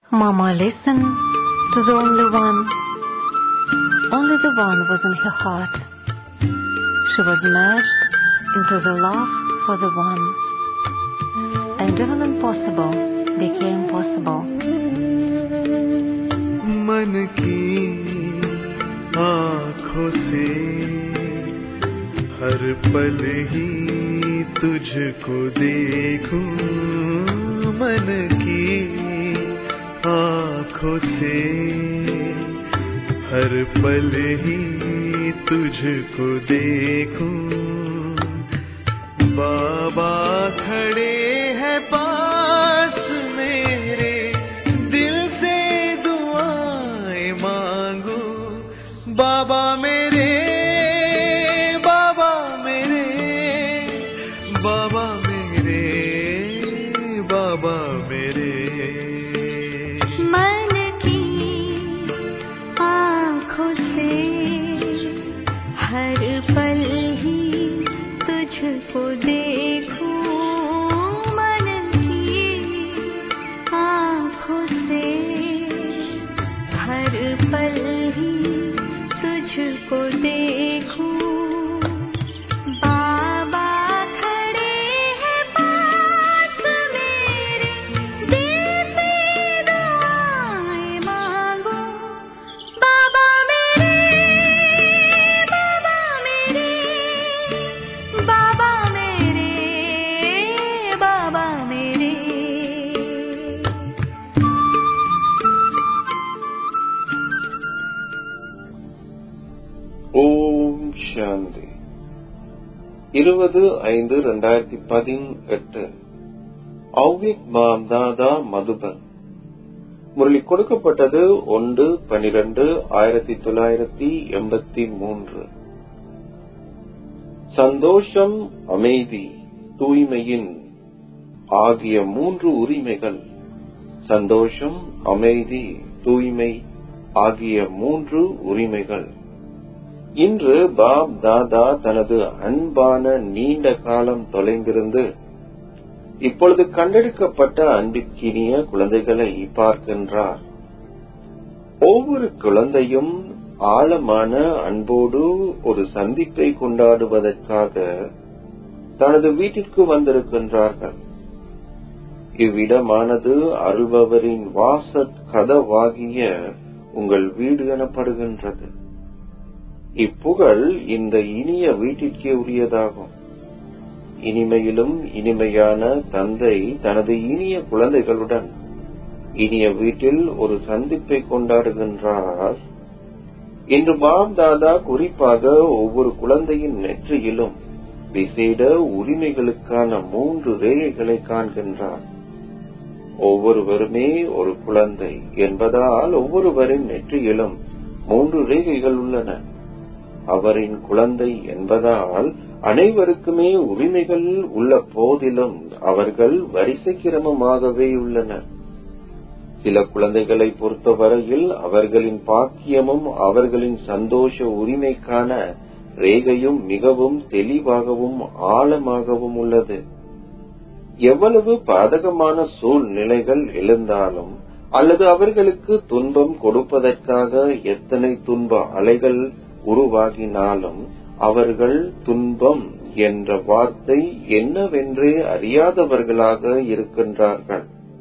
Mama listened to the only one. Only the one was in her heart. She was merged into the love for the one. And even impossible became possible. मन की आँखों से हर पल ही तुझको देखूं मन की आँखों से हर पल ही तुझको देखूं बाबा खड़े हैं पास मेरे दिल से दुआएं मांगू बाबा मेरे बाबा मेरे बाबा मेरे बाबा मेरे मन की आँखों से हर पल ही तुझको देखूं मन की आँखों से हर पल ही तुझको देखूं बाबा खड़े हैं पास मेरे दिल से दुआएं मांगो बाबा मेरे बाबा मेरे बाबा मेरे बाबा मेरे ஓம் சாந்தி இருபது ஐந்து ரெண்டாயிரத்தி பதினெட்டு அவ்விக் மாம் தாதா மதுபன் முரளி கொடுக்கப்பட்டது ஒன்று பனிரெண்டு ஆயிரத்தி தொள்ளாயிரத்தி எண்பத்தி மூன்று சந்தோஷம் அமைதி தூய்மையின் ஆகிய மூன்று உரிமைகள் சந்தோஷம் அமைதி தூய்மை ஆகிய மூன்று உரிமைகள் இன்று பாப் தாதா தனது அன்பான நீண்ட காலம் தொலைந்திருந்து இப்பொழுது கண்டெடுக்கப்பட்ட அன்பிற்கினிய குழந்தைகளை பார்க்கின்றார் ஒவ்வொரு குழந்தையும் ஆழமான அன்போடு ஒரு சந்திப்பை கொண்டாடுவதற்காக தனது வீட்டிற்கு வந்திருக்கின்றார்கள் இவ்விடமானது அருள்பவரின் வாசற் கதவாகிய உங்கள் வீடு எனப்படுகின்றது இப்புகழ் இந்த இனிய வீட்டிற்கே உரியதாகும் இனிமையிலும் இனிமையான தந்தை தனது இனிய குழந்தைகளுடன் இனிய வீட்டில் ஒரு சந்திப்பை கொண்டாடுகின்றார் இன்று பாப் தாதா குறிப்பாக ஒவ்வொரு குழந்தையின் நெற்றியிலும் விசேட உரிமைகளுக்கான மூன்று ரேகைகளை காண்கின்றார் ஒவ்வொருவருமே ஒரு குழந்தை என்பதால் ஒவ்வொருவரின் நெற்றியிலும் மூன்று ரேகைகள் உள்ளன அவரின் குழந்தை என்பதால் அனைவருக்குமே உரிமைகள் உள்ள போதிலும் அவர்கள் வரிசை கிரமமாகவே உள்ளனர் சில குழந்தைகளை பொறுத்தவரையில் அவர்களின் பாக்கியமும் அவர்களின் சந்தோஷ உரிமைக்கான ரேகையும் மிகவும் தெளிவாகவும் ஆழமாகவும் உள்ளது எவ்வளவு பாதகமான சூழ்நிலைகள் எழுந்தாலும் அல்லது அவர்களுக்கு துன்பம் கொடுப்பதற்காக எத்தனை துன்ப அலைகள் உருவாகினாலும் அவர்கள் துன்பம் என்ற வார்த்தை என்னவென்றே அறியாதவர்களாக இருக்கின்றார்கள்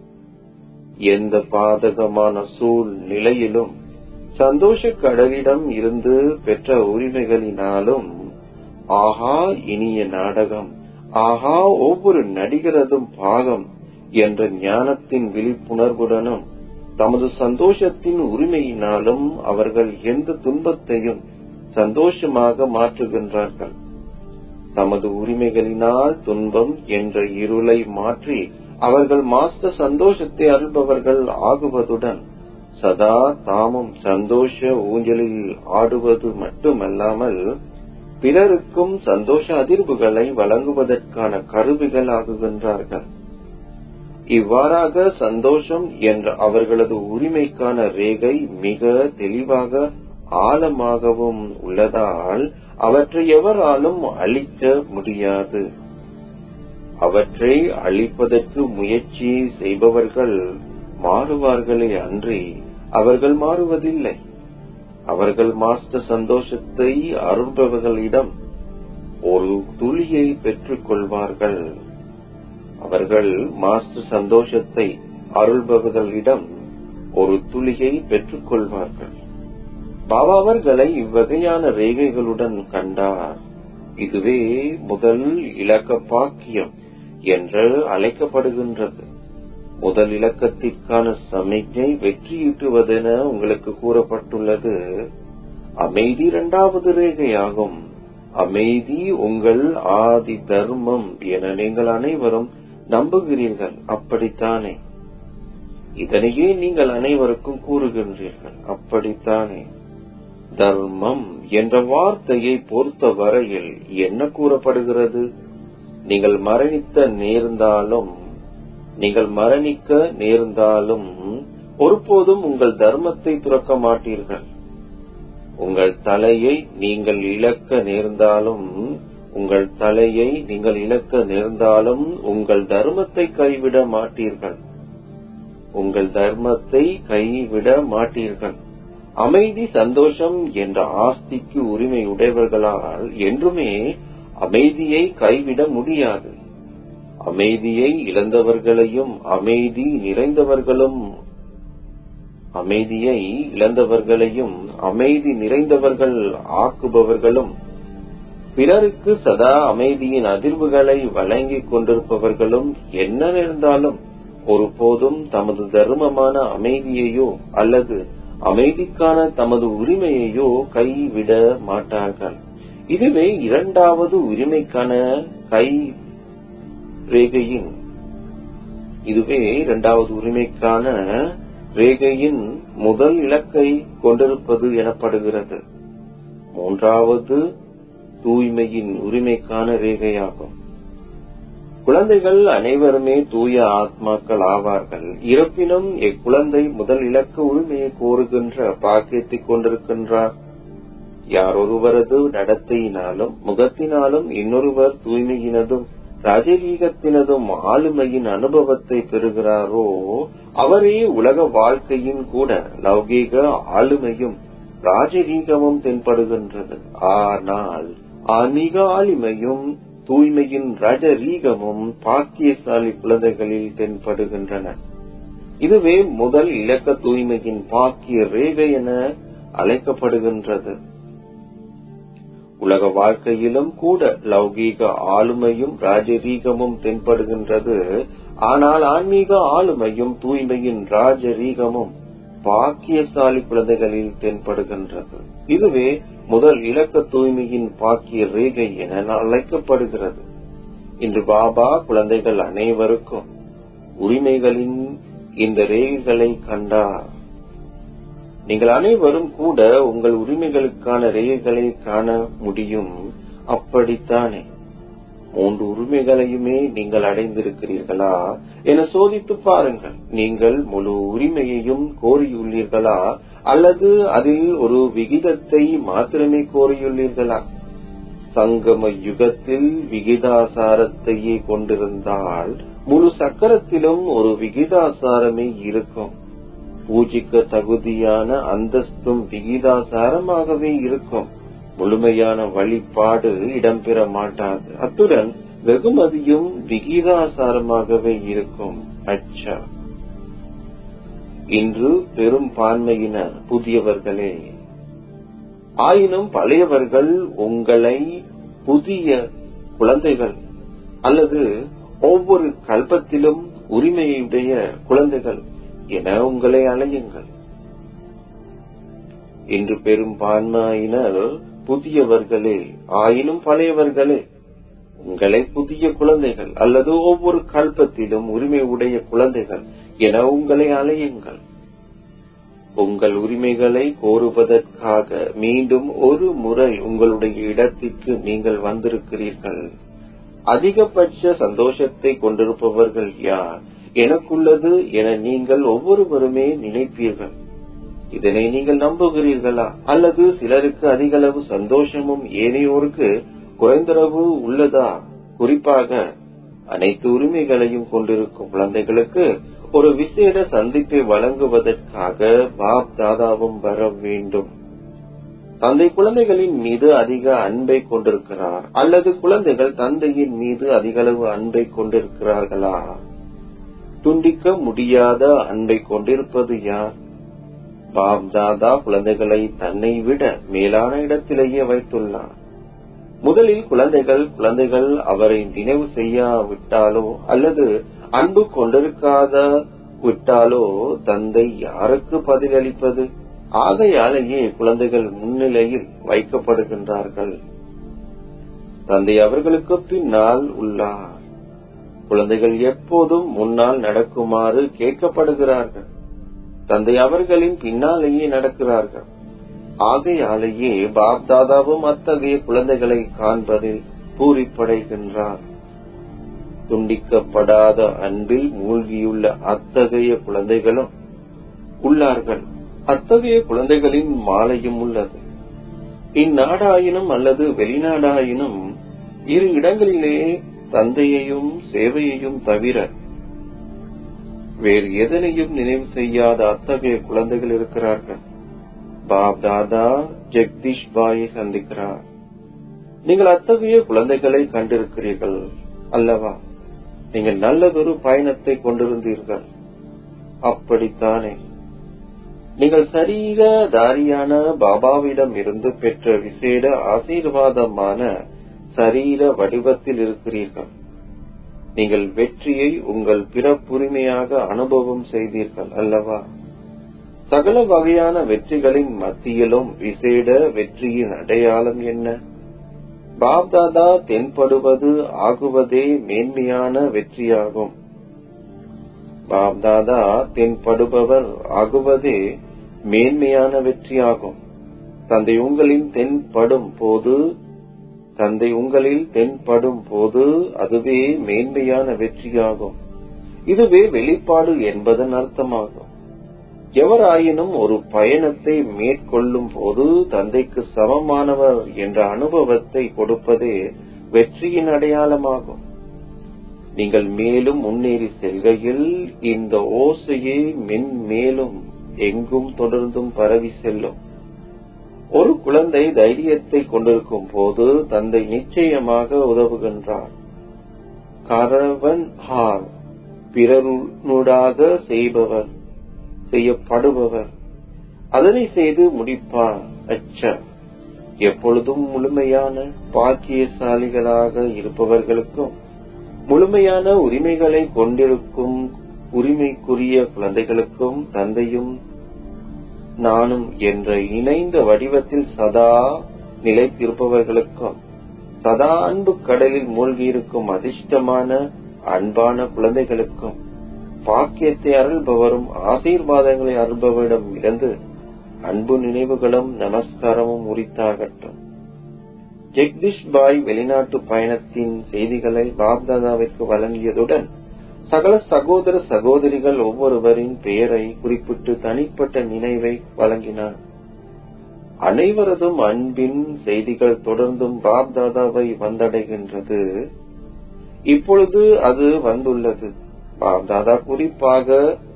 எந்த பாதகமான சூழ்நிலையிலும் சந்தோஷ கடலிடம் இருந்து பெற்ற உரிமைகளினாலும் ஆஹா இனிய நாடகம் ஆஹா ஒவ்வொரு நடிகரதும் பாகம் என்ற ஞானத்தின் விழிப்புணர்வுடனும் தமது சந்தோஷத்தின் உரிமையினாலும் அவர்கள் எந்த துன்பத்தையும் சந்தோஷமாக மாற்றுகின்றார்கள் தமது உரிமைகளினால் துன்பம் என்ற இருளை மாற்றி அவர்கள் மாஸ்டர் சந்தோஷத்தை அருள்பவர்கள் ஆகுவதுடன் சதா தாமும் சந்தோஷ ஊஞ்சலில் ஆடுவது மட்டுமல்லாமல் பிறருக்கும் சந்தோஷ அதிர்வுகளை வழங்குவதற்கான கருவிகள் ஆகுகின்றார்கள் இவ்வாறாக சந்தோஷம் என்ற அவர்களது உரிமைக்கான ரேகை மிக தெளிவாக ஆழமாகவும் உள்ளதால் அவற்றை எவராலும் அழிக்க முடியாது அவற்றை அழிப்பதற்கு முயற்சி செய்பவர்கள் மாறுவார்களே அன்றி அவர்கள் மாறுவதில்லை அவர்கள் மாஸ்டர் சந்தோஷத்தை அருள்பவர்களிடம் ஒரு துளியை பெற்றுக் கொள்வார்கள் அவர்கள் மாஸ்டர் சந்தோஷத்தை அருள்பவர்களிடம் ஒரு துளியை பெற்றுக் கொள்வார்கள் பாபா அவர்களை இவ்வகையான ரேகைகளுடன் கண்டார் இதுவே முதல் இலக்க பாக்கியம் என்று அழைக்கப்படுகின்றது முதல் இலக்கத்திற்கான சமிக்ஞை வெற்றியீட்டுவதென உங்களுக்கு கூறப்பட்டுள்ளது அமைதி இரண்டாவது ரேகையாகும் அமைதி உங்கள் ஆதி தர்மம் என நீங்கள் அனைவரும் நம்புகிறீர்கள் அப்படித்தானே இதனையே நீங்கள் அனைவருக்கும் கூறுகின்றீர்கள் அப்படித்தானே தர்மம் என்ற வார்த்தையை பொறுத்த வரையில் என்ன கூறப்படுகிறது நீங்கள் மரணித்த நேர்ந்தாலும் நீங்கள் மரணிக்க நேர்ந்தாலும் ஒருபோதும் உங்கள் தர்மத்தை துறக்க மாட்டீர்கள் உங்கள் தலையை நீங்கள் இழக்க நேர்ந்தாலும் உங்கள் தலையை நீங்கள் இழக்க நேர்ந்தாலும் உங்கள் தர்மத்தை கைவிட மாட்டீர்கள் உங்கள் தர்மத்தை கைவிட மாட்டீர்கள் அமைதி சந்தோஷம் என்ற ஆஸ்திக்கு உரிமை உடையவர்களால் என்றுமே அமைதியை கைவிட முடியாது அமைதியை இழந்தவர்களையும் அமைதி நிறைந்தவர்களும் அமைதியை இழந்தவர்களையும் அமைதி நிறைந்தவர்கள் ஆக்குபவர்களும் பிறருக்கு சதா அமைதியின் அதிர்வுகளை வழங்கிக் கொண்டிருப்பவர்களும் என்ன நேர்ந்தாலும் ஒருபோதும் தமது தர்மமான அமைதியையோ அல்லது அமைதிக்கான தமது உரிமையையோ கைவிட மாட்டார்கள் இதுவே இரண்டாவது உரிமைக்கான கை ரேகையின் இதுவே இரண்டாவது உரிமைக்கான ரேகையின் முதல் இலக்கை கொண்டிருப்பது எனப்படுகிறது மூன்றாவது தூய்மையின் உரிமைக்கான ரேகையாகும் குழந்தைகள் அனைவருமே தூய ஆத்மாக்கள் ஆவார்கள் இருப்பினும் இக்குழந்தை முதல் இலக்க உரிமையை கோருகின்ற பாக்கியத்தை கொண்டிருக்கின்றார் யார் ஒருவரது நடத்தையினாலும் முகத்தினாலும் இன்னொருவர் தூய்மையினதும் ராஜரீகத்தினதும் ஆளுமையின் அனுபவத்தை பெறுகிறாரோ அவரே உலக வாழ்க்கையின் கூட லௌகீக ஆளுமையும் ராஜரீகமும் தென்படுகின்றது ஆனால் ஆன்மீக ஆளுமையும் தூய்மையின் ரஜரீகமும் பாக்கியசாலி குழந்தைகளில் தென்படுகின்றன இதுவே முதல் இலக்க தூய்மையின் பாக்கிய ரேகை என அழைக்கப்படுகின்றது உலக வாழ்க்கையிலும் கூட லௌகீக ஆளுமையும் ராஜரீகமும் தென்படுகின்றது ஆனால் ஆன்மீக ஆளுமையும் தூய்மையின் ராஜரீகமும் பாக்கியசாலி குழந்தைகளில் தென்படுகின்றது இதுவே முதல் இலக்க தூய்மையின் பாக்கிய ரேகை என அழைக்கப்படுகிறது இன்று பாபா குழந்தைகள் அனைவருக்கும் உரிமைகளின் இந்த ரேகைகளை கண்டார் நீங்கள் அனைவரும் கூட உங்கள் உரிமைகளுக்கான ரேகைகளை காண முடியும் அப்படித்தானே மூன்று உரிமைகளையுமே நீங்கள் அடைந்திருக்கிறீர்களா என சோதித்து பாருங்கள் நீங்கள் முழு உரிமையையும் கோரியுள்ளீர்களா அல்லது அதில் ஒரு விகிதத்தை மாத்திரமே கோரியுள்ளீர்களா சங்கம யுகத்தில் விகிதாசாரத்தையே கொண்டிருந்தால் முழு சக்கரத்திலும் ஒரு விகிதாசாரமே இருக்கும் பூஜிக்க தகுதியான அந்தஸ்தும் விகிதாசாரமாகவே இருக்கும் முழுமையான வழிபாடு இடம்பெற மாட்டாது அத்துடன் வெகுமதியும் விகிதாசாரமாகவே இருக்கும் அச்சா இன்று பெரும் பான்மையினர் புதியவர்களே ஆயினும் பழையவர்கள் உங்களை புதிய குழந்தைகள் அல்லது ஒவ்வொரு கல்பத்திலும் உரிமையுடைய குழந்தைகள் என உங்களை அழையுங்கள் இன்று பெரும் பான்மையினர் புதியவர்களே ஆயினும் பழையவர்களே உங்களை புதிய குழந்தைகள் அல்லது ஒவ்வொரு கல்பத்திலும் உரிமை உடைய குழந்தைகள் என உங்களை அலையுங்கள் உங்கள் உரிமைகளை கோருவதற்காக மீண்டும் ஒரு முறை உங்களுடைய இடத்திற்கு நீங்கள் வந்திருக்கிறீர்கள் அதிகபட்ச சந்தோஷத்தை கொண்டிருப்பவர்கள் யார் எனக்குள்ளது என நீங்கள் ஒவ்வொருவருமே நினைப்பீர்கள் இதனை நீங்கள் நம்புகிறீர்களா அல்லது சிலருக்கு அதிகளவு சந்தோஷமும் ஏனையோருக்கு குறைந்தளவு உள்ளதா குறிப்பாக அனைத்து உரிமைகளையும் கொண்டிருக்கும் குழந்தைகளுக்கு ஒரு விசேட சந்திப்பை வழங்குவதற்காக பாப் தாதாவும் வர வேண்டும் தந்தை குழந்தைகளின் மீது அதிக அன்பை கொண்டிருக்கிறார் அல்லது குழந்தைகள் தந்தையின் மீது அதிக அளவு அன்பை கொண்டிருக்கிறார்களா துண்டிக்க முடியாத அன்பை கொண்டிருப்பது யார் பாப் தாதா குழந்தைகளை தன்னை விட மேலான இடத்திலேயே வைத்துள்ளார் முதலில் குழந்தைகள் குழந்தைகள் அவரை நினைவு செய்யாவிட்டாலோ அல்லது அன்பு கொண்டிருக்காத விட்டாலோ தந்தை யாருக்கு பதிலளிப்பது ஆகையாலேயே குழந்தைகள் முன்னிலையில் வைக்கப்படுகின்றார்கள் தந்தை அவர்களுக்கு பின்னால் உள்ளார் குழந்தைகள் எப்போதும் முன்னால் நடக்குமாறு கேட்கப்படுகிறார்கள் தந்தை அவர்களின் பின்னாலேயே நடக்கிறார்கள் ஆகையாலேயே பாப் தாதாவும் அத்தகைய குழந்தைகளை காண்பதில் பூரிப்படைகின்றார் துண்டிக்கப்படாத அன்பில் மூழ்கியுள்ள அத்தகைய குழந்தைகளும் உள்ளார்கள் அத்தகைய குழந்தைகளின் மாலையும் உள்ளது இந்நாடாயினும் அல்லது வெளிநாடாயினும் இரு இடங்களிலே தந்தையையும் சேவையையும் தவிர வேறு எதனையும் நினைவு செய்யாத அத்தகைய குழந்தைகள் இருக்கிறார்கள் பாப் தாதா ஜெகதீஷ் பாயை சந்திக்கிறார் நீங்கள் அத்தகைய குழந்தைகளை கண்டிருக்கிறீர்கள் அல்லவா நீங்கள் நல்லதொரு பயணத்தை கொண்டிருந்தீர்கள் அப்படித்தானே நீங்கள் சரீரதாரியான பாபாவிடம் இருந்து பெற்ற விசேட ஆசீர்வாதமான சரீர வடிவத்தில் இருக்கிறீர்கள் நீங்கள் வெற்றியை உங்கள் பிறப்புரிமையாக அனுபவம் செய்தீர்கள் அல்லவா சகல வகையான வெற்றிகளின் மத்தியிலும் விசேட வெற்றியின் அடையாளம் என்ன பாப்தாதா தென்படுவது ஆகுவதே மேன்மையான வெற்றியாகும் பாப்தாதா தென்படுபவர் ஆகுவதே மேன்மையான வெற்றியாகும் தந்தை உங்களின் தென்படும் போது தந்தை உங்களில் தென்படும் போது அதுவே மேன்மையான வெற்றியாகும் இதுவே வெளிப்பாடு என்பதன் அர்த்தமாகும் எவராயினும் ஒரு பயணத்தை மேற்கொள்ளும் போது தந்தைக்கு சமமானவர் என்ற அனுபவத்தை கொடுப்பதே வெற்றியின் அடையாளமாகும் நீங்கள் மேலும் முன்னேறி செல்கையில் இந்த ஓசையே மென்மேலும் எங்கும் தொடர்ந்தும் பரவி செல்லும் ஒரு குழந்தை தைரியத்தை கொண்டிருக்கும் போது தந்தை நிச்சயமாக உதவுகின்றார் கரவன் ஹார் பிறருடாக செய்பவர் செய்யப்படுபவர் அதனை செய்து முடிப்பார் அச்ச எப்பொழுதும் முழுமையான பாக்கியசாலிகளாக இருப்பவர்களுக்கும் முழுமையான உரிமைகளை கொண்டிருக்கும் உரிமைக்குரிய குழந்தைகளுக்கும் தந்தையும் நானும் என்ற இணைந்த வடிவத்தில் சதா நிலைத்திருப்பவர்களுக்கும் சதா அன்பு கடலில் மூழ்கியிருக்கும் அதிர்ஷ்டமான அன்பான குழந்தைகளுக்கும் பாக்கியத்தை அருள்பவரும் ஆசீர்வாதங்களை அருள்பவரிடம் இருந்து அன்பு நினைவுகளும் நமஸ்காரமும் உரித்தாகட்டும் ஜெக்திஷ் பாய் வெளிநாட்டு பயணத்தின் செய்திகளை பாப்தாதாவிற்கு வழங்கியதுடன் சகல சகோதர சகோதரிகள் ஒவ்வொருவரின் பெயரை குறிப்பிட்டு தனிப்பட்ட நினைவை வழங்கினார் அனைவரதும் அன்பின் செய்திகள் தொடர்ந்தும் பாப்தாதாவை வந்தடைகின்றது இப்பொழுது அது வந்துள்ளது பாப்தாதா குறிப்பாக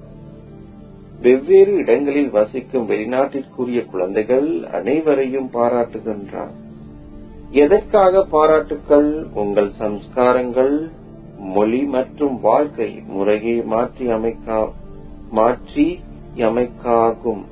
வெவ்வேறு இடங்களில் வசிக்கும் வெளிநாட்டிற்குரிய குழந்தைகள் அனைவரையும் பாராட்டுகின்றார் எதற்காக பாராட்டுக்கள் உங்கள் சம்ஸ்காரங்கள் மொழி மற்றும் வாழ்க்கை முறையை மாற்றி அமைக்கா மாற்றி அமைக்காகும்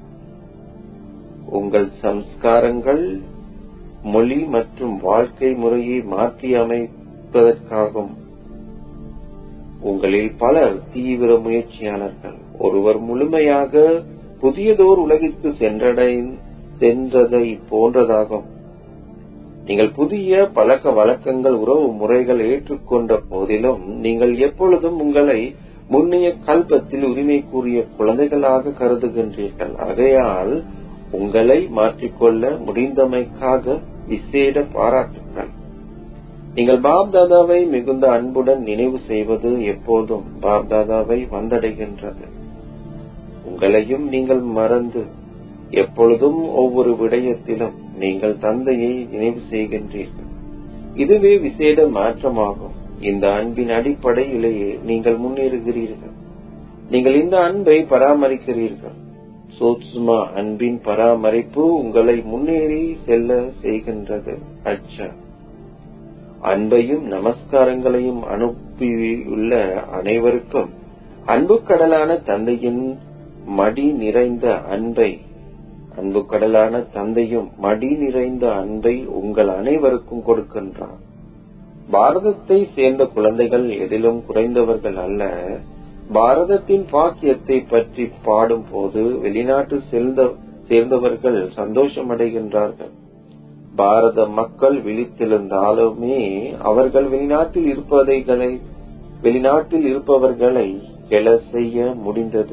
உங்கள் சம்ஸ்காரங்கள் மொழி மற்றும் வாழ்க்கை முறையை மாற்றி அமைப்பதற்காகும் உங்களில் பலர் தீவிர முயற்சியாளர்கள் ஒருவர் முழுமையாக புதியதோர் உலகிற்கு சென்றடை சென்றதை போன்றதாகும் நீங்கள் புதிய பழக்க வழக்கங்கள் உறவு முறைகள் ஏற்றுக்கொண்ட போதிலும் நீங்கள் எப்பொழுதும் உங்களை முன்னைய கல்பத்தில் உரிமைக்குரிய குழந்தைகளாக கருதுகின்றீர்கள் ஆகையால் உங்களை மாற்றிக்கொள்ள முடிந்தமைக்காக விசேட பாராட்டுக்கள் நீங்கள் பாப்தாதாவை மிகுந்த அன்புடன் நினைவு செய்வது எப்போதும் பாப்தாதாவை வந்தடைகின்றது உங்களையும் நீங்கள் மறந்து எப்பொழுதும் ஒவ்வொரு விடயத்திலும் நீங்கள் தந்தையை நினைவு செய்கின்றீர்கள் இதுவே விசேட மாற்றமாகும் இந்த அன்பின் அடிப்படையிலேயே நீங்கள் முன்னேறுகிறீர்கள் நீங்கள் இந்த அன்பை பராமரிக்கிறீர்கள் சூட்சும அன்பின் பராமரிப்பு உங்களை முன்னேறி செல்ல செய்கின்றது அச்சா அன்பையும் நமஸ்காரங்களையும் அனுப்பியுள்ள அனைவருக்கும் அன்பு கடலான தந்தையின் மடி நிறைந்த அன்பை அன்பு கடலான தந்தையும் மடி நிறைந்த அன்பை உங்கள் அனைவருக்கும் கொடுக்கின்றார் பாரதத்தை சேர்ந்த குழந்தைகள் எதிலும் குறைந்தவர்கள் அல்ல பாரதத்தின் பாக்கியத்தை பற்றி பாடும் போது வெளிநாட்டு சேர்ந்தவர்கள் சந்தோஷமடைகின்றார்கள் பாரத மக்கள் விழித்திருந்தாலுமே அவர்கள் வெளிநாட்டில் இருப்பதைகளை வெளிநாட்டில் இருப்பவர்களை எழ செய்ய முடிந்தது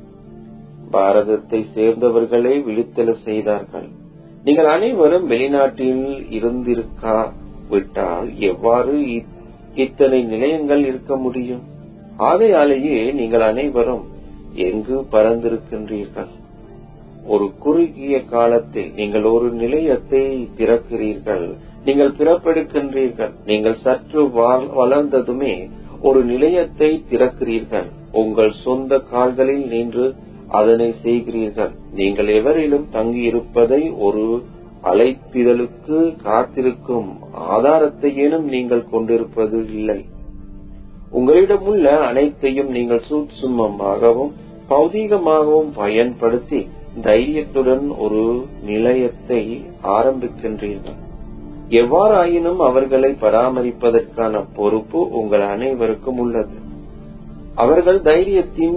பாரதத்தை சேர்ந்தவர்களே விழித்தெழ செய்தார்கள் நீங்கள் அனைவரும் வெளிநாட்டில் இருந்திருக்கா விட்டால் எவ்வாறு இத்தனை நிலையங்கள் இருக்க முடியும் ஆகையாலேயே நீங்கள் அனைவரும் எங்கு பறந்திருக்கின்றீர்கள் ஒரு குறுகிய காலத்தில் நீங்கள் ஒரு நிலையத்தை திறக்கிறீர்கள் நீங்கள் பிறப்பெடுக்கின்றீர்கள் நீங்கள் சற்று வளர்ந்ததுமே ஒரு நிலையத்தை திறக்கிறீர்கள் உங்கள் சொந்த கால்களில் நின்று அதனை செய்கிறீர்கள் நீங்கள் எவரிலும் தங்கியிருப்பதை ஒரு அழைப்பிதழுக்கு காத்திருக்கும் ஆதாரத்தையேனும் நீங்கள் கொண்டிருப்பது இல்லை உங்களிடமுள்ள அனைத்தையும் நீங்கள் சூட்சுமமாகவும் பௌதீகமாகவும் பயன்படுத்தி தைரியத்துடன் ஒரு நிலையத்தை ஆரம்பிக்கின்றீர்கள் எவ்வாறாயினும் அவர்களை பராமரிப்பதற்கான பொறுப்பு உங்கள் அனைவருக்கும் உள்ளது அவர்கள் தைரியத்தின்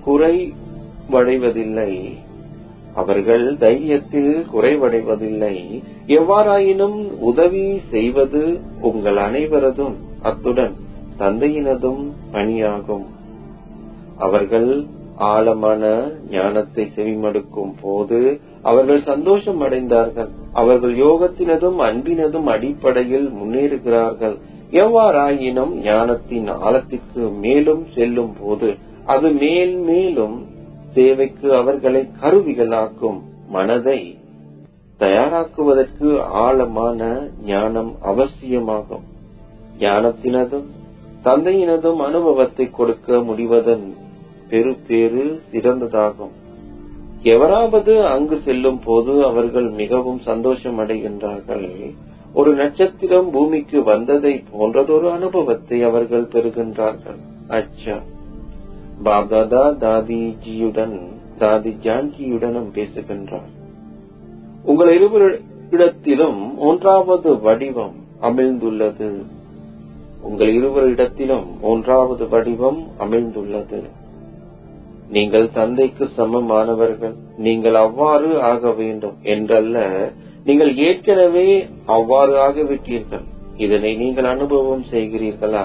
குறைவடைவதில்லை அவர்கள் தைரியத்தில் குறைவடைவதில்லை எவ்வாறாயினும் உதவி செய்வது உங்கள் அனைவரதும் அத்துடன் தந்தையினதும் பணியாகும் அவர்கள் ஆழமான ஞானத்தை செவிமடுக்கும் போது அவர்கள் சந்தோஷம் அடைந்தார்கள் அவர்கள் யோகத்தினதும் அன்பினதும் அடிப்படையில் முன்னேறுகிறார்கள் எவ்வாறாயினும் ஞானத்தின் ஆழத்திற்கு மேலும் செல்லும் போது அது மேல் மேலும் சேவைக்கு அவர்களை கருவிகளாக்கும் மனதை தயாராக்குவதற்கு ஆழமான ஞானம் அவசியமாகும் ஞானத்தினதும் தந்தையினதும் அனுபவத்தை கொடுக்க முடிவதன் பெரு பேரு சிறந்ததாகும் எவராவது அங்கு செல்லும் போது அவர்கள் மிகவும் சந்தோஷம் அடைகின்றார்கள் ஒரு நட்சத்திரம் பூமிக்கு வந்ததை போன்றதொரு அனுபவத்தை அவர்கள் பெறுகின்றார்கள் அச்சா பாப்தாதா தாதிஜியுடன் தாதி ஜான்கியுடனும் பேசுகின்றார் உங்கள் இருவரிடத்திலும் மூன்றாவது வடிவம் அமிழ்ந்துள்ளது உங்கள் இருவரிடத்திலும் மூன்றாவது வடிவம் அமிழ்ந்துள்ளது நீங்கள் தந்தைக்கு சமமானவர்கள் நீங்கள் அவ்வாறு ஆக வேண்டும் என்றல்ல நீங்கள் ஏற்கனவே அவ்வாறு ஆகிவிட்டீர்கள் இதனை நீங்கள் அனுபவம் செய்கிறீர்களா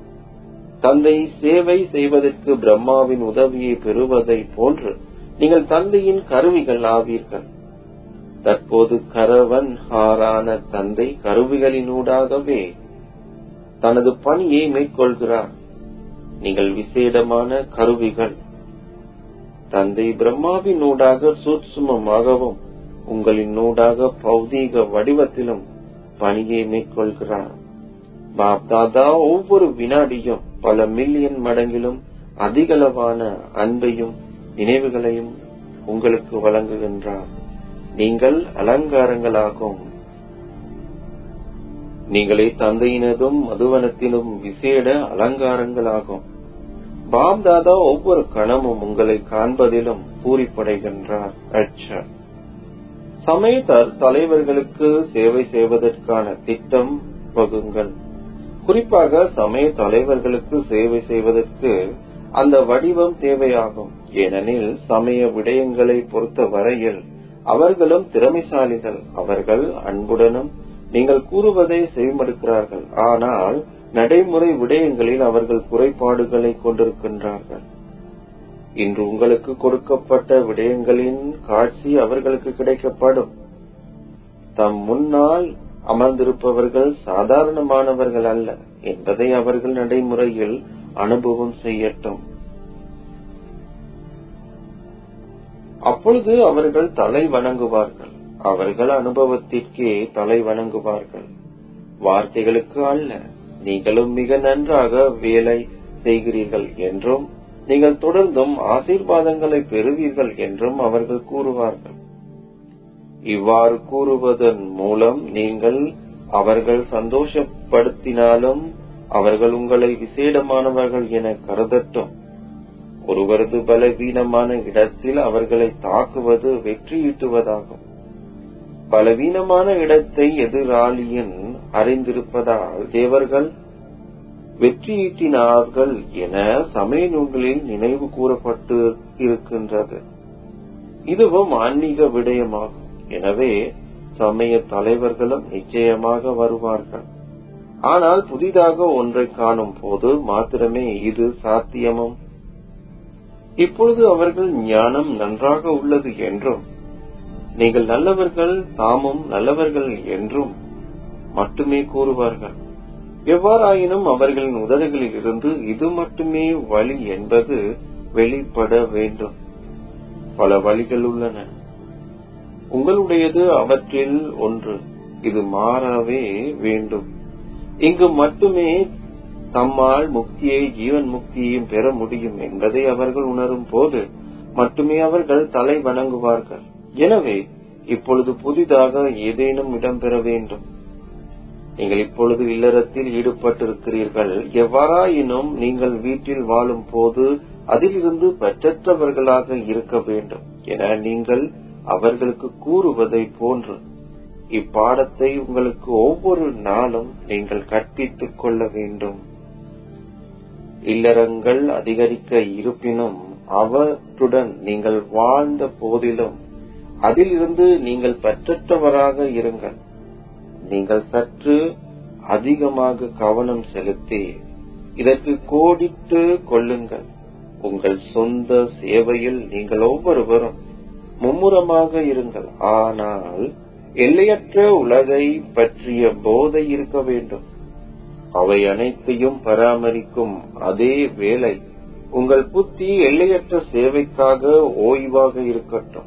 தந்தை சேவை செய்வதற்கு பிரம்மாவின் உதவியை பெறுவதை போன்று நீங்கள் தந்தையின் கருவிகள் ஆவீர்கள் தற்போது கரவன் ஹாரான தந்தை கருவிகளினூடாகவே தனது பணியை மேற்கொள்கிறார் நீங்கள் விசேடமான கருவிகள் தந்தை பிரம்மாவின் ஊடாக சூட்சுமமாகவும் உங்களின் ஊடாக பௌதீக வடிவத்திலும் பணியை மேற்கொள்கிறார் பாப்தாதா ஒவ்வொரு வினாடியும் பல மில்லியன் மடங்கிலும் அதிகளவான அன்பையும் நினைவுகளையும் உங்களுக்கு வழங்குகின்றார் நீங்கள் அலங்காரங்களாகும் நீங்களே தந்தையினதும் மதுவனத்திலும் விசேட அலங்காரங்களாகும் பாப்தாதா ஒவ்வொரு கணமும் உங்களை காண்பதிலும் பூரிப்படைகின்றார் அச்சா சமயத்தார் தலைவர்களுக்கு சேவை செய்வதற்கான திட்டம் வகுங்கள் குறிப்பாக சமய தலைவர்களுக்கு சேவை செய்வதற்கு அந்த வடிவம் தேவையாகும் ஏனெனில் சமய விடயங்களை பொறுத்த வரையில் அவர்களும் திறமைசாலிகள் அவர்கள் அன்புடனும் நீங்கள் கூறுவதை செவிமடுக்கிறார்கள் ஆனால் நடைமுறை விடயங்களில் அவர்கள் குறைபாடுகளை கொண்டிருக்கின்றார்கள் இன்று உங்களுக்கு கொடுக்கப்பட்ட விடயங்களின் காட்சி அவர்களுக்கு கிடைக்கப்படும் தம் முன்னால் அமர்ந்திருப்பவர்கள் சாதாரணமானவர்கள் அல்ல என்பதை அவர்கள் நடைமுறையில் அனுபவம் செய்யட்டும் அப்பொழுது அவர்கள் தலை வணங்குவார்கள் அவர்கள் அனுபவத்திற்கே தலை வணங்குவார்கள் வார்த்தைகளுக்கு அல்ல நீங்களும் மிக நன்றாக வேலை செய்கிறீர்கள் என்றும் நீங்கள் தொடர்ந்தும் ஆசீர்வாதங்களை பெறுவீர்கள் என்றும் அவர்கள் கூறுவார்கள் இவ்வாறு கூறுவதன் மூலம் நீங்கள் அவர்கள் சந்தோஷப்படுத்தினாலும் அவர்கள் உங்களை விசேடமானவர்கள் என கருதட்டும் ஒருவரது பலவீனமான இடத்தில் அவர்களை தாக்குவது வெற்றியீட்டுவதாகும் பலவீனமான இடத்தை எதிராளியின் அறிந்திருப்பதால் தேவர்கள் வெற்றியீட்டினார்கள் என சமய நூல்களில் நினைவு கூறப்பட்டு இருக்கின்றது இதுவும் ஆன்மீக விடயமாகும் எனவே சமய தலைவர்களும் நிச்சயமாக வருவார்கள் ஆனால் புதிதாக ஒன்றை காணும் போது மாத்திரமே இது சாத்தியமும் இப்பொழுது அவர்கள் ஞானம் நன்றாக உள்ளது என்றும் நீங்கள் நல்லவர்கள் தாமும் நல்லவர்கள் என்றும் மட்டுமே கூறுவார்கள் எவ்வாறாயினும் அவர்களின் உதடுகளில் இருந்து இது மட்டுமே வழி என்பது வெளிப்பட வேண்டும் பல வழிகள் உள்ளன உங்களுடையது அவற்றில் ஒன்று இது மாறவே வேண்டும் இங்கு மட்டுமே தம்மால் முக்தியை ஜீவன் முக்தியையும் பெற முடியும் என்பதை அவர்கள் உணரும் போது மட்டுமே அவர்கள் தலை வணங்குவார்கள் எனவே இப்பொழுது புதிதாக ஏதேனும் இடம்பெற வேண்டும் நீங்கள் இப்பொழுது இல்லறத்தில் ஈடுபட்டிருக்கிறீர்கள் எவ்வாறாயினும் நீங்கள் வீட்டில் வாழும் போது அதிலிருந்து பெற்றற்றவர்களாக இருக்க வேண்டும் என நீங்கள் அவர்களுக்கு கூறுவதை போன்று இப்பாடத்தை உங்களுக்கு ஒவ்வொரு நாளும் நீங்கள் கற்பித்துக் கொள்ள வேண்டும் இல்லறங்கள் அதிகரிக்க இருப்பினும் அவற்றுடன் நீங்கள் வாழ்ந்த போதிலும் அதிலிருந்து நீங்கள் பெற்றற்றவராக இருங்கள் நீங்கள் சற்று அதிகமாக கவனம் செலுத்தி இதற்கு கோடிட்டு கொள்ளுங்கள் உங்கள் சொந்த சேவையில் நீங்கள் ஒவ்வொருவரும் மும்முரமாக இருங்கள் ஆனால் எல்லையற்ற உலகை பற்றிய போதை இருக்க வேண்டும் அவை அனைத்தையும் பராமரிக்கும் அதே வேளை உங்கள் புத்தி எல்லையற்ற சேவைக்காக ஓய்வாக இருக்கட்டும்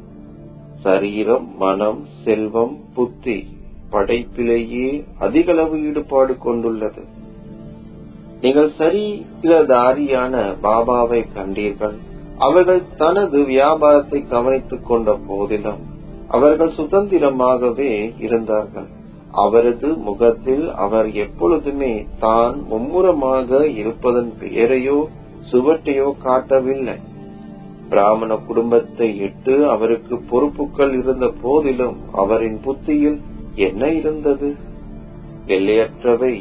சரீரம் மனம் செல்வம் புத்தி படைப்பிலேயே அதிகளவு ஈடுபாடு கொண்டுள்ளது நீங்கள் சரீரதாரியான பாபாவை கண்டீர்கள் அவர்கள் தனது வியாபாரத்தை கவனித்துக் கொண்ட போதிலும் அவர்கள் சுதந்திரமாகவே இருந்தார்கள் அவரது முகத்தில் அவர் எப்பொழுதுமே தான் மும்முரமாக இருப்பதன் பெயரையோ சுவட்டையோ காட்டவில்லை பிராமண குடும்பத்தை இட்டு அவருக்கு பொறுப்புகள் இருந்த போதிலும் அவரின் புத்தியில் என்ன இருந்தது எல்லையற்றவை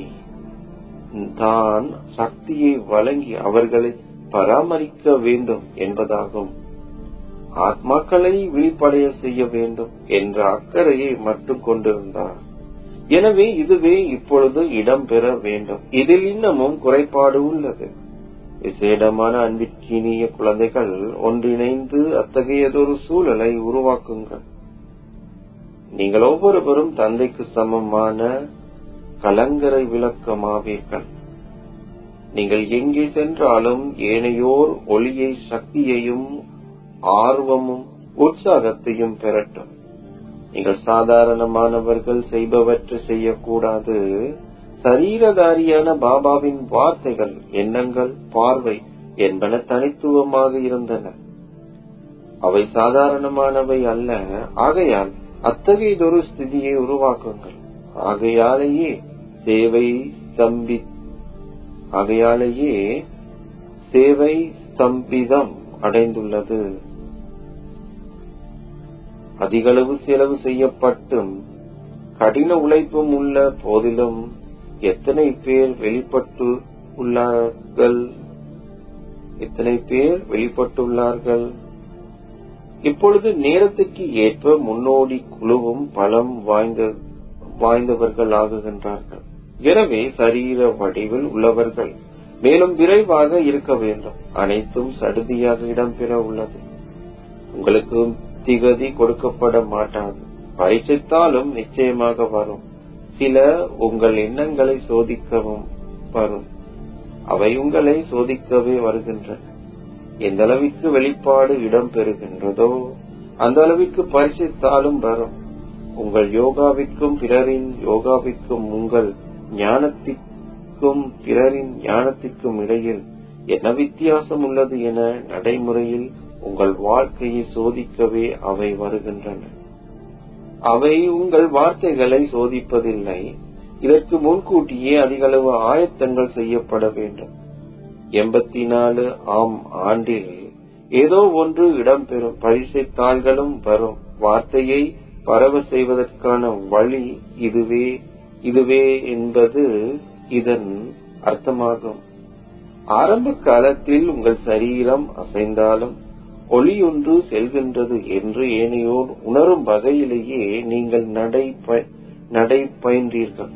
தான் சக்தியை வழங்கி அவர்களை பராமரிக்க வேண்டும் என்பதாகும் ஆத்மாக்களை விழிப்படைய செய்ய வேண்டும் என்ற அக்கறையை மட்டும் கொண்டிருந்தார் எனவே இதுவே இப்பொழுது இடம்பெற வேண்டும் இதில் இன்னமும் குறைபாடு உள்ளது விசேடமான அன்பிற்கினிய குழந்தைகள் ஒன்றிணைந்து அத்தகையதொரு சூழலை உருவாக்குங்கள் நீங்கள் ஒவ்வொருவரும் தந்தைக்கு சமமான கலங்கரை விளக்கமாவீர்கள் நீங்கள் எங்கே சென்றாலும் ஏனையோர் ஒளியை சக்தியையும் ஆர்வமும் உற்சாகத்தையும் பெறட்டும் நீங்கள் சாதாரணமானவர்கள் செய்பவற்றை செய்யக்கூடாது சரீரதாரியான பாபாவின் வார்த்தைகள் எண்ணங்கள் பார்வை என்பன தனித்துவமாக இருந்தன அவை சாதாரணமானவை அல்ல ஆகையால் அத்தகையதொரு ஸ்திதியை உருவாக்குங்கள் ஆகையாலேயே சேவை ஸ்தம்பி ஆகையாலேயே சேவை ஸ்தம்பிதம் அடைந்துள்ளது அதிகளவு செலவு செய்யப்பட்டும் கடின உழைப்பும் உள்ள போதிலும் எத்தனை பேர் வெளிப்பட்டு உள்ளார்கள் எத்தனை பேர் வெளிப்பட்டுள்ளார்கள் இப்பொழுது நேரத்துக்கு ஏற்ப முன்னோடி குழுவும் பலம் வாய்ந்த வாய்ந்தவர்கள் ஆகுகின்றார்கள் எனவே சரீர வடிவில் உள்ளவர்கள் மேலும் விரைவாக இருக்க வேண்டும் அனைத்தும் சடுதியாக இடம்பெற உள்ளது உங்களுக்கு திகதி கொடுக்கப்பட மாட்டாது பரீட்சித்தாலும் நிச்சயமாக வரும் சில உங்கள் எண்ணங்களை சோதிக்கவும் வரும் அவை உங்களை சோதிக்கவே வருகின்றன எந்த அளவிற்கு வெளிப்பாடு இடம்பெறுகின்றதோ அந்த அளவிற்கு பரிசித்தாலும் வரும் உங்கள் யோகாவிற்கும் பிறரின் யோகாவிற்கும் உங்கள் ஞானத்திற்கும் பிறரின் ஞானத்திற்கும் இடையில் என்ன வித்தியாசம் உள்ளது என நடைமுறையில் உங்கள் வாழ்க்கையை சோதிக்கவே அவை வருகின்றன அவை உங்கள் வார்த்தைகளை சோதிப்பதில்லை இதற்கு முன்கூட்டியே அதிகளவு ஆயத்தங்கள் செய்யப்பட வேண்டும் எண்பத்தி நாலு ஆம் ஆண்டில் ஏதோ ஒன்று இடம்பெறும் பரிசை தாள்களும் வரும் வார்த்தையை பரவ செய்வதற்கான வழி இதுவே இதுவே என்பது இதன் அர்த்தமாகும் ஆரம்ப காலத்தில் உங்கள் சரீரம் அசைந்தாலும் ஒளியொன்று செல்கின்றது என்று ஏனையோர் உணரும் வகையிலேயே நீங்கள் நடை நடை பயின்றீர்கள்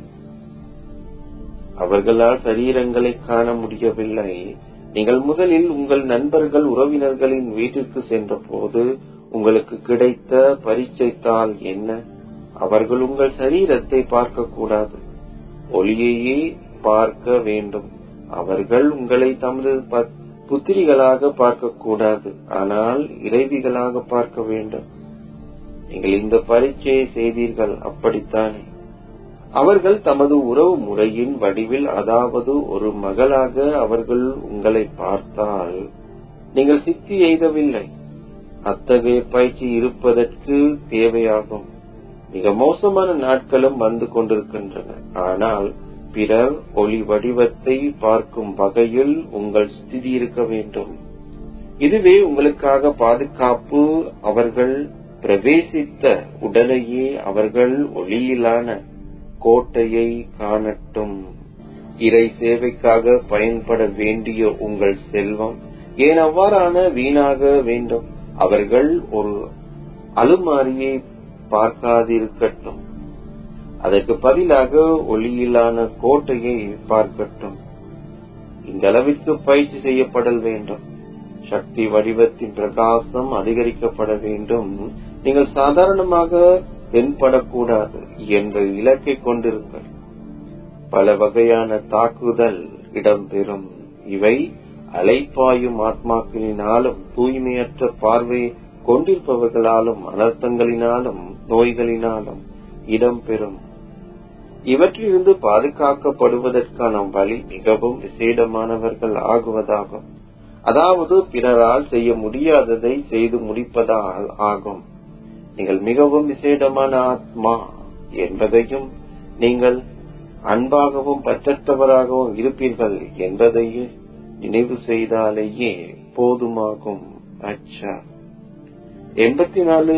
அவர்களால் சரீரங்களை காண முடியவில்லை நீங்கள் முதலில் உங்கள் நண்பர்கள் உறவினர்களின் வீட்டிற்கு சென்றபோது உங்களுக்கு கிடைத்த பரீட்சைத்தாள் என்ன அவர்கள் உங்கள் சரீரத்தை பார்க்க கூடாது ஒளியையே பார்க்க வேண்டும் அவர்கள் உங்களை தமது புத்திரிகளாக பார்க்க கூடாது ஆனால் இறைவிகளாக பார்க்க வேண்டும் நீங்கள் இந்த பரீட்சையை செய்தீர்கள் அப்படித்தானே அவர்கள் தமது உறவு முறையின் வடிவில் அதாவது ஒரு மகளாக அவர்கள் உங்களை பார்த்தால் நீங்கள் சித்தி எய்தவில்லை அத்தகைய பயிற்சி இருப்பதற்கு தேவையாகும் மிக மோசமான நாட்களும் வந்து கொண்டிருக்கின்றன ஆனால் பிறர் ஒளி வடிவத்தை பார்க்கும் வகையில் உங்கள் ஸ்திதி இருக்க வேண்டும் இதுவே உங்களுக்காக பாதுகாப்பு அவர்கள் பிரவேசித்த உடலையே அவர்கள் ஒளியிலான கோட்டையை காணட்டும் இறை சேவைக்காக பயன்பட வேண்டிய உங்கள் செல்வம் ஏன் அவ்வாறான வீணாக வேண்டும் அவர்கள் ஒரு அலுமாரியை பார்க்காதிருக்கட்டும் அதற்கு பதிலாக ஒளியிலான கோட்டையை பார்க்கட்டும் இந்த அளவிற்கு பயிற்சி செய்யப்படல் வேண்டும் சக்தி வடிவத்தின் பிரகாசம் அதிகரிக்கப்பட வேண்டும் நீங்கள் சாதாரணமாக தென்படக்கூடாது என்ற இலக்கை கொண்டிருங்கள் பல வகையான தாக்குதல் இடம்பெறும் இவை அலைப்பாயும் ஆத்மாக்களினாலும் தூய்மையற்ற பார்வை கொண்டிருப்பவர்களாலும் அனர்த்தங்களினாலும் நோய்களினாலும் இடம்பெறும் இவற்றிலிருந்து பாதுகாக்கப்படுவதற்கான வழி மிகவும் விசேடமானவர்கள் ஆகுவதாகும் அதாவது பிறரால் செய்ய முடியாததை செய்து முடிப்பதால் ஆகும் நீங்கள் மிகவும் விசேடமான ஆத்மா என்பதையும் நீங்கள் அன்பாகவும் பற்றற்றவராகவும் இருப்பீர்கள் என்பதையும் நினைவு செய்தாலேயே போதுமாகும் அச்சா எண்பத்தி நாலு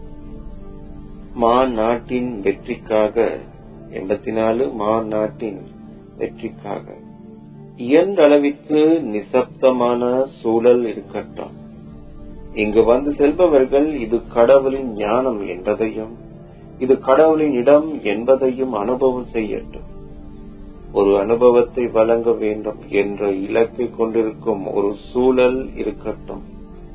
மாநாட்டின் வெற்றிக்காக எண்பத்தி நாலு மாநாட்டின் வெற்றிக்காக இயன்ற அளவிற்கு நிசப்தமான சூழல் இருக்கட்டும் இங்கு வந்து செல்பவர்கள் இது கடவுளின் ஞானம் என்பதையும் இது கடவுளின் இடம் என்பதையும் அனுபவம் செய்யட்டும் ஒரு அனுபவத்தை வழங்க வேண்டும் என்ற இலக்கை கொண்டிருக்கும் ஒரு சூழல் இருக்கட்டும்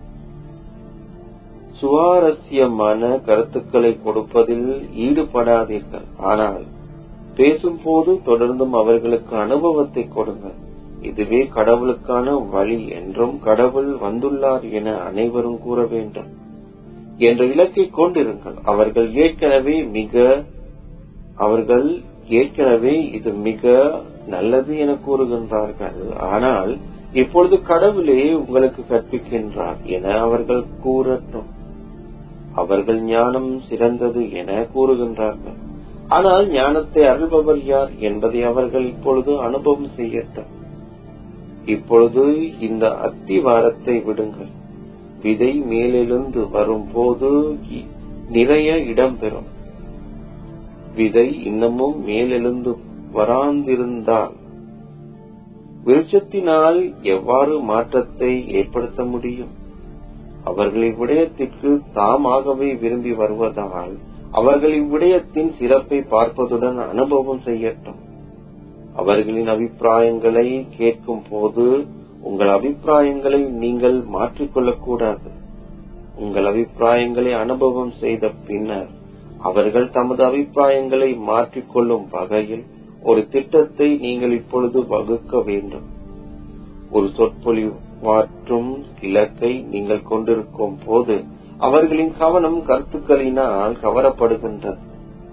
சுவாரஸ்யமான கருத்துக்களை கொடுப்பதில் ஈடுபடாதீர்கள் ஆனால் பேசும்போது தொடர்ந்தும் அவர்களுக்கு அனுபவத்தை கொடுங்கள் இதுவே கடவுளுக்கான வழி என்றும் கடவுள் வந்துள்ளார் என அனைவரும் கூற வேண்டும் என்ற இலக்கை கொண்டிருங்கள் அவர்கள் ஏற்கனவே மிக அவர்கள் ஏற்கனவே இது மிக நல்லது என கூறுகின்றார்கள் ஆனால் இப்பொழுது கடவுளே உங்களுக்கு கற்பிக்கின்றார் என அவர்கள் கூறட்டும் அவர்கள் ஞானம் சிறந்தது என கூறுகின்றார்கள் ஆனால் ஞானத்தை அருள்பவர் யார் என்பதை அவர்கள் இப்பொழுது அனுபவம் செய்யட்டும் இப்பொழுது இந்த அத்திவாரத்தை விடுங்கள் விதை மேலெழுந்து வரும்போது நிறைய இடம்பெறும் விதை இன்னமும் மேலெழுந்து வராந்திருந்தால் விருட்சத்தினால் எவ்வாறு மாற்றத்தை ஏற்படுத்த முடியும் அவர்கள் இவ்விடயத்திற்கு தாமாகவே விரும்பி வருவதால் அவர்கள் இவ்விடயத்தின் சிறப்பை பார்ப்பதுடன் அனுபவம் செய்யட்டும் அவர்களின் அபிப்பிராயங்களை கேட்கும் போது உங்கள் அபிப்பிராயங்களை நீங்கள் மாற்றிக்கொள்ளக் கூடாது உங்கள் அபிப்பிராயங்களை அனுபவம் செய்த பின்னர் அவர்கள் தமது அபிப்பிராயங்களை மாற்றிக்கொள்ளும் வகையில் ஒரு திட்டத்தை நீங்கள் இப்பொழுது வகுக்க வேண்டும் ஒரு சொற்பொழிவாற்றும் இலக்கை நீங்கள் கொண்டிருக்கும் போது அவர்களின் கவனம் கருத்துக்களினால் கவரப்படுகின்றது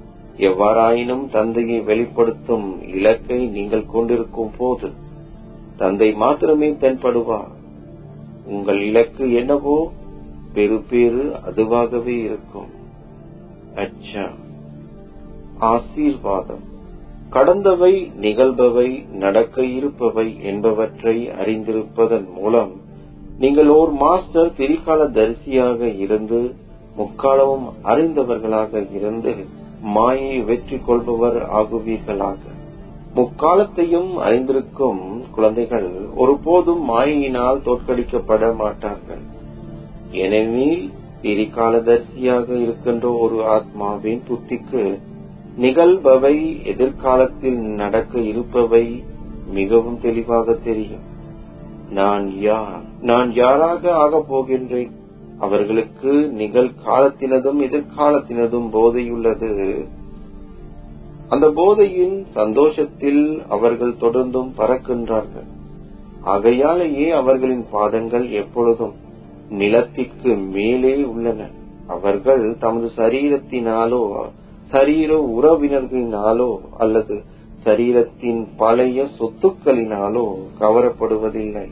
எவ்வாறாயினும் தந்தையை வெளிப்படுத்தும் இலக்கை நீங்கள் கொண்டிருக்கும் போது தந்தை மாத்திரமே தென்படுவார் உங்கள் இலக்கு என்னவோ பெரு பேரு அதுவாகவே இருக்கும் அச்சா ஆசீர்வாதம் கடந்தவை நிகழ்பவை நடக்க இருப்பவை என்பவற்றை அறிந்திருப்பதன் மூலம் நீங்கள் ஓர் மாஸ்டர் திரிகால தரிசியாக இருந்து முக்காலமும் அறிந்தவர்களாக இருந்து மாயை வெற்றி கொள்பவர் ஆகுவீர்களாக முக்காலத்தையும் அறிந்திருக்கும் குழந்தைகள் ஒருபோதும் மாயையினால் தோற்கடிக்கப்பட மாட்டார்கள் எனவே திரிகாலதரிசியாக இருக்கின்ற ஒரு ஆத்மாவின் புத்திக்கு நிகழ்பவை எதிர்காலத்தில் நடக்க இருப்பவை மிகவும் தெளிவாக தெரியும் நான் யார் நான் யாராக ஆகப் போகின்றேன் அவர்களுக்கு நிகழ்காலத்தினதும் எதிர்காலத்தினதும் போதையுள்ளது அந்த போதையின் சந்தோஷத்தில் அவர்கள் தொடர்ந்தும் பறக்கின்றார்கள் ஆகையாலேயே அவர்களின் பாதங்கள் எப்பொழுதும் நிலத்திற்கு மேலே உள்ளன அவர்கள் தமது சரீரத்தினாலோ சரீர உறவினர்களினாலோ அல்லது சரீரத்தின் பழைய சொத்துக்களினாலோ கவரப்படுவதில்லை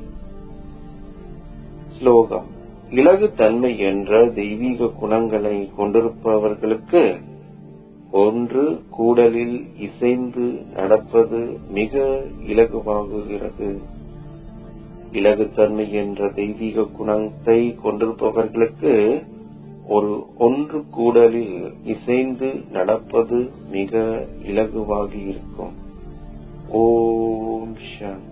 ஸ்லோகம் இலகு தன்மை என்ற தெய்வீக குணங்களை கொண்டிருப்பவர்களுக்கு ஒன்று கூடலில் இசைந்து நடப்பது மிக இலகுவாகுகிறது இலகுத்தன்மை என்ற தெய்வீக குணத்தை கொண்டிருப்பவர்களுக்கு ஒரு ஒன்று கூடலில் இசைந்து நடப்பது மிக இலகுவாகி இருக்கும் ஓம் சாந்தி